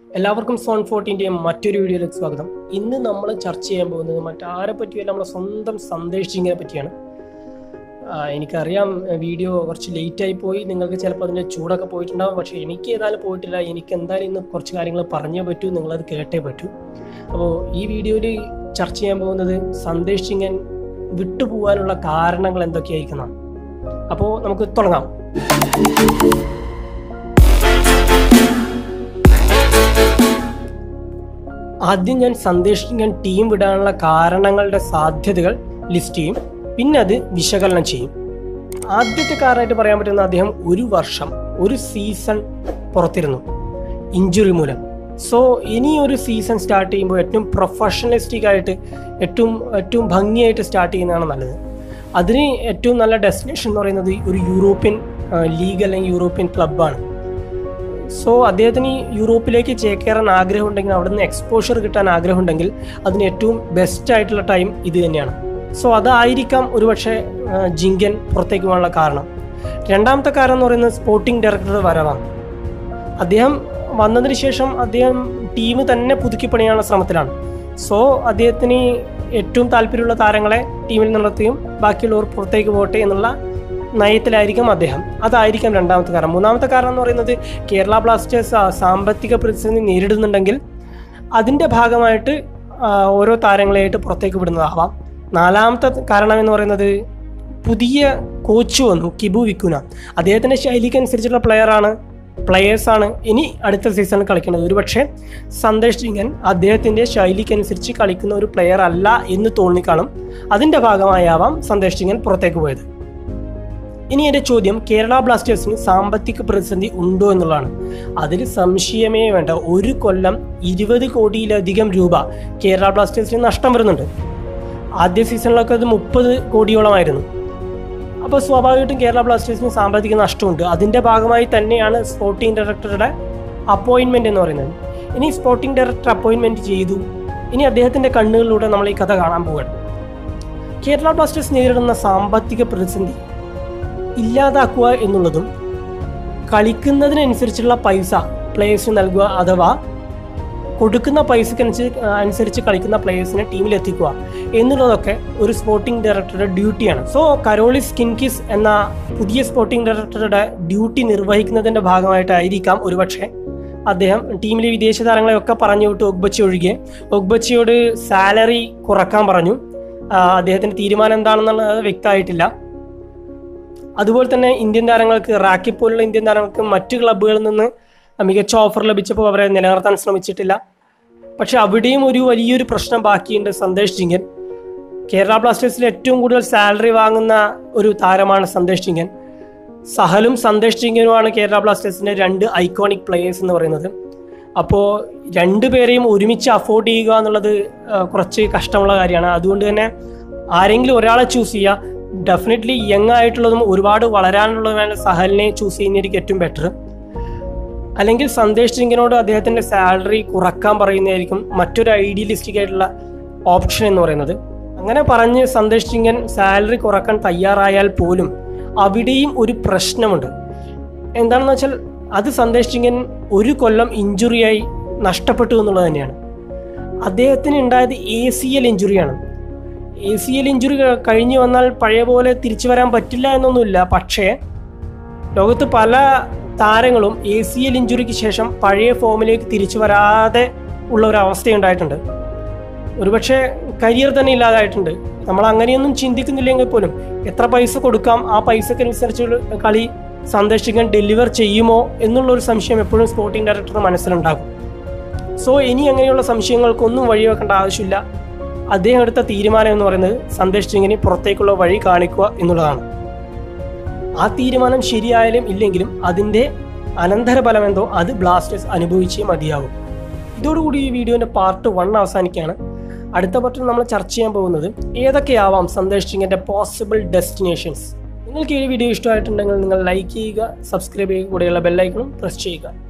എല്ലാവർക്കും സോൺ ഫോർട്ടീൻ്റെ മറ്റൊരു വീഡിയോയിലേക്ക് സ്വാഗതം ഇന്ന് നമ്മൾ ചർച്ച ചെയ്യാൻ പോകുന്നത് മറ്റാരെ പറ്റിയല്ല നമ്മുടെ സ്വന്തം സന്ദേശ് സിംഗിനെ പറ്റിയാണ് ആ, എനിക്കറിയാം വീഡിയോ കുറച്ച് ലേറ്റ് ആയി പോയി നിങ്ങൾക്ക് ചിലപ്പോൾ അതിൻ്റെ ചൂടൊക്കെ പോയിട്ടുണ്ടാവും പക്ഷേ എനിക്ക് ഏതായാലും പോയിട്ടില്ല എനിക്ക് എന്തായാലും ഇന്ന് കുറച്ച് കാര്യങ്ങൾ പറഞ്ഞേ പറ്റൂ നിങ്ങളത് കേട്ടേ പറ്റൂ അപ്പോൾ ഈ വീഡിയോയിൽ ചർച്ച ചെയ്യാൻ പോകുന്നത് സന്ദേശ് സിംഗൻ വിട്ടുപോകാനുള്ള കാരണങ്ങൾ എന്തൊക്കെയായിരിക്കണം അപ്പോൾ നമുക്ക് തുടങ്ങാം ആദ്യം ഞാൻ സന്ദേശ് സിംഗൻ ടീം വിടാനുള്ള കാരണങ്ങളുടെ സാധ്യതകൾ ലിസ്റ്റ് ചെയ്യും പിന്നെ അത് വിശകലനം ചെയ്യും ആദ്യത്തെ കാരണമായിട്ട് പറയാൻ പറ്റുന്ന അദ്ദേഹം ഒരു വർഷം ഒരു സീസൺ പുറത്തിരുന്നു ഇഞ്ചുറി മൂലം സോ ഇനി ഒരു സീസൺ സ്റ്റാർട്ട് ചെയ്യുമ്പോൾ ഏറ്റവും പ്രൊഫഷണലിസ്റ്റിക് ആയിട്ട് ഏറ്റവും ഏറ്റവും ഭംഗിയായിട്ട് സ്റ്റാർട്ട് ചെയ്യുന്നതാണ് നല്ലത് അതിന് ഏറ്റവും നല്ല ഡെസ്റ്റിനേഷൻ എന്ന് പറയുന്നത് ഒരു യൂറോപ്യൻ ലീഗ് അല്ലെങ്കിൽ യൂറോപ്യൻ ക്ലബ്ബാണ് സോ അദ്ദേഹത്തിന് ഈ യൂറോപ്പിലേക്ക് ചേക്കേറാൻ ആഗ്രഹമുണ്ടെങ്കിൽ അവിടെ നിന്ന് എക്സ്പോഷർ കിട്ടാൻ ആഗ്രഹമുണ്ടെങ്കിൽ അതിന് ഏറ്റവും ബെസ്റ്റ് ആയിട്ടുള്ള ടൈം ഇത് തന്നെയാണ് സോ അതായിരിക്കാം ഒരുപക്ഷെ ആ, ജിങ്കൻ പുറത്തേക്ക് പോകാനുള്ള കാരണം രണ്ടാമത്തെ കാരണം എന്ന് പറയുന്നത് സ്പോർട്ടിംഗ് ഡയറക്ടറുടെ വരവാണ് അദ്ദേഹം വന്നതിന് ശേഷം അദ്ദേഹം ടീം തന്നെ പുതുക്കി പണിയാനുള്ള ശ്രമത്തിലാണ് സോ അദ്ദേഹത്തിന് ഏറ്റവും താല്പര്യമുള്ള താരങ്ങളെ ടീമിൽ നിർത്തുകയും ബാക്കിയുള്ളവർ പുറത്തേക്ക് പോട്ടെ എന്നുള്ള നയത്തിലായിരിക്കും അദ്ദേഹം അതായിരിക്കാം രണ്ടാമത്തെ കാരണം മൂന്നാമത്തെ കാരണം എന്ന് പറയുന്നത് കേരള ബ്ലാസ്റ്റേഴ്സ് ആ സാമ്പത്തിക പ്രതിസന്ധി നേരിടുന്നുണ്ടെങ്കിൽ അതിൻ്റെ ഭാഗമായിട്ട് ആ, ഓരോ താരങ്ങളെയായിട്ട് പുറത്തേക്ക് വിടുന്നതാവാം നാലാമത്തെ കാരണം എന്ന് പറയുന്നത് പുതിയ കോച്ച് വന്നു കിബു വിക്കുന അദ്ദേഹത്തിൻ്റെ ശൈലിക്ക് അനുസരിച്ചുള്ള പ്ലെയറാണ് പ്ലെയേഴ്സാണ് ഇനി അടുത്ത സീസണിൽ കളിക്കുന്നത് ഒരുപക്ഷെ സന്ദേശ് സിംഗൻ അദ്ദേഹത്തിൻ്റെ ശൈലിക്കനുസരിച്ച് കളിക്കുന്ന ഒരു പ്ലെയർ അല്ല എന്ന് തോന്നിക്കാണും അതിൻ്റെ ഭാഗമായാവാം സന്ദേശ് സിംഗൻ പുറത്തേക്ക് പോയത് ഇനി എൻ്റെ ചോദ്യം കേരള ബ്ലാസ്റ്റേഴ്സിന് സാമ്പത്തിക പ്രതിസന്ധി ഉണ്ടോ എന്നുള്ളതാണ് അതിൽ സംശയമേ വേണ്ട ഒരു കൊല്ലം ഇരുപത് കോടിയിലധികം രൂപ കേരള ബ്ലാസ്റ്റേഴ്സിന് നഷ്ടം വരുന്നുണ്ട് ആദ്യ സീസണിലൊക്കെ അത് മുപ്പത് കോടിയോളമായിരുന്നു അപ്പോൾ സ്വാഭാവികമായിട്ടും കേരള ബ്ലാസ്റ്റേഴ്സിന് സാമ്പത്തിക നഷ്ടമുണ്ട് അതിൻ്റെ ഭാഗമായി തന്നെയാണ് സ്പോർട്ടിംഗ് ഡയറക്ടറുടെ അപ്പോയിൻമെൻ്റ് എന്ന് പറയുന്നത് ഇനി സ്പോർട്ടിംഗ് ഡയറക്ടർ അപ്പോയിൻമെൻറ്റ് ചെയ്തു ഇനി അദ്ദേഹത്തിൻ്റെ കണ്ണുകളിലൂടെ നമ്മൾ ഈ കഥ കാണാൻ പോവുകയാണ് കേരള ബ്ലാസ്റ്റേഴ്സ് നേരിടുന്ന സാമ്പത്തിക പ്രതിസന്ധി ഇല്ലാതാക്കുക എന്നുള്ളതും കളിക്കുന്നതിനനുസരിച്ചുള്ള പൈസ പ്ലേയേഴ്സിന് നൽകുക അഥവാ കൊടുക്കുന്ന പൈസക്കനുസരിച്ച് അനുസരിച്ച് കളിക്കുന്ന പ്ലേയേഴ്സിനെ ടീമിൽ എത്തിക്കുക എന്നുള്ളതൊക്കെ ഒരു സ്പോർട്ടിംഗ് ഡയറക്ടറുടെ ഡ്യൂട്ടിയാണ് സോ കരോളി സ്കിൻകിസ് എന്ന പുതിയ സ്പോർട്ടിംഗ് ഡയറക്ടറുടെ ഡ്യൂട്ടി നിർവഹിക്കുന്നതിന്റെ ഭാഗമായിട്ടായിരിക്കാം ഒരുപക്ഷെ അദ്ദേഹം ടീമിലെ വിദേശ താരങ്ങളെയൊക്കെ പറഞ്ഞു വിട്ട് ഒഗ്ബച്ചി ഒഴികെ ഒഗ്ബച്ചിയോട് സാലറി കുറക്കാൻ പറഞ്ഞു ആ, അദ്ദേഹത്തിന്റെ തീരുമാനം എന്താണെന്നുള്ളത് വ്യക്തമായിട്ടില്ല അതുപോലെ തന്നെ ഇന്ത്യൻ താരങ്ങൾക്ക് റാക്കി പോലുള്ള ഇന്ത്യൻ താരങ്ങൾക്ക് മറ്റു ക്ലബ്ബുകളിൽ നിന്ന് മികച്ച ഓഫർ ലഭിച്ചപ്പോൾ അവരെ നിലനിർത്താൻ ശ്രമിച്ചിട്ടില്ല പക്ഷെ അവിടെയും ഒരു വലിയൊരു പ്രശ്നം ബാക്കിയുണ്ട് സന്ദേശ് ജിങ്കൻ കേരള ബ്ലാസ്റ്റേഴ്സിൽ ഏറ്റവും കൂടുതൽ സാലറി വാങ്ങുന്ന ഒരു താരമാണ് സന്ദേശ് ജിങ്കൻ സഹലും സന്ദേശ് ജിങ്കനുമാണ് കേരള ബ്ലാസ്റ്റേഴ്സിന്റെ രണ്ട് ഐക്കോണിക് പ്ലേയേഴ്സ് എന്ന് പറയുന്നത് അപ്പോൾ രണ്ടുപേരെയും ഒരുമിച്ച് അഫോർഡ് ചെയ്യുക എന്നുള്ളത് ആ, കുറച്ച് കഷ്ടമുള്ള കാര്യമാണ് അതുകൊണ്ട് തന്നെ ആരെങ്കിലും ഒരാളെ ചൂസ് ചെയ്യുക ഡെഫിനറ്റ്ലി യങ് ആയിട്ടുള്ളതും ഒരുപാട് വളരാനുള്ളതുമായ സഹലിനെ ചൂസ് ചെയ്യുന്നതായിരിക്കും ഏറ്റവും ബെറ്റർ അല്ലെങ്കിൽ സന്ദേശ് സിംഗിനോട് അദ്ദേഹത്തിന്റെ സാലറി കുറക്കാൻ പറയുന്നതായിരിക്കും മറ്റൊരു ഐഡിയലിസ്റ്റിക് ആയിട്ടുള്ള ഓപ്ഷൻ എന്ന് പറയുന്നത് അങ്ങനെ പറഞ്ഞ് സന്ദേശ് സിംഗൻ സാലറി കുറക്കാൻ തയ്യാറായാൽ പോലും അവിടെയും ഒരു പ്രശ്നമുണ്ട് എന്താണെന്ന് വെച്ചാൽ അത് സന്ദേശ് സിംഗൻ ഒരു കൊല്ലം ഇഞ്ചുറിയായി നഷ്ടപ്പെട്ടു എന്നുള്ളത് തന്നെയാണ് അദ്ദേഹത്തിന് ഉണ്ടായത് എ സി എൽ ഇഞ്ചുറിയാണ് എ സി എൽ ഇഞ്ചുറി കഴിഞ്ഞു വന്നാൽ പഴയ പോലെ തിരിച്ചു വരാൻ പറ്റില്ല എന്നൊന്നുമില്ല പക്ഷേ ലോകത്ത് പല താരങ്ങളും എ സി എൽ ഇഞ്ചുറിക്ക് ശേഷം പഴയ ഫോമിലേക്ക് തിരിച്ചു വരാതെ ഉള്ള ഒരു അവസ്ഥയുണ്ടായിട്ടുണ്ട് ഒരുപക്ഷെ കരിയർ തന്നെ ഇല്ലാതായിട്ടുണ്ട് നമ്മൾ അങ്ങനെയൊന്നും ചിന്തിക്കുന്നില്ലെങ്കിൽ പോലും എത്ര പൈസ കൊടുക്കാം ആ പൈസക്കനുസരിച്ചുള്ള കളി സന്ദർശിക്കാൻ ഡെലിവർ ചെയ്യുമോ എന്നുള്ള ഒരു സംശയം എപ്പോഴും സ്പോർട്ടിംഗ് ഡയറക്ടറുടെ മനസ്സിലുണ്ടാകും സോ ഇനി അങ്ങനെയുള്ള സംശയങ്ങൾക്കൊന്നും വഴിവെക്കേണ്ട ആവശ്യമില്ല അദ്ദേഹം എടുത്ത തീരുമാനം എന്ന് പറയുന്നത് സന്ദേശ് സിംഗിന് പുറത്തേക്കുള്ള വഴി കാണിക്കുക എന്നുള്ളതാണ് ആ തീരുമാനം ശരിയായാലും ഇല്ലെങ്കിലും അതിൻ്റെ അനന്തരഫലം എന്തോ അത് ബ്ലാസ്റ്റേഴ്സ് അനുഭവിച്ചേ മതിയാകും ഇതോടുകൂടി ഈ വീഡിയോന്റെ പാർട്ട് വൺ അവസാനിക്കുകയാണ് അടുത്ത പാർട്ടിൽ നമ്മൾ ചർച്ച ചെയ്യാൻ പോകുന്നത് ഏതൊക്കെയാവാം സന്ദേശ് സിംഗിന്റെ പോസിബിൾ ഡെസ്റ്റിനേഷൻസ് നിങ്ങൾക്ക് ഈ വീഡിയോ ഇഷ്ടമായിട്ടുണ്ടെങ്കിൽ നിങ്ങൾ ലൈക്ക് ചെയ്യുക സബ്സ്ക്രൈബ് ചെയ്യുക കൂടെയുള്ള ബെല്ലൈക്കണും പ്രസ് ചെയ്യുക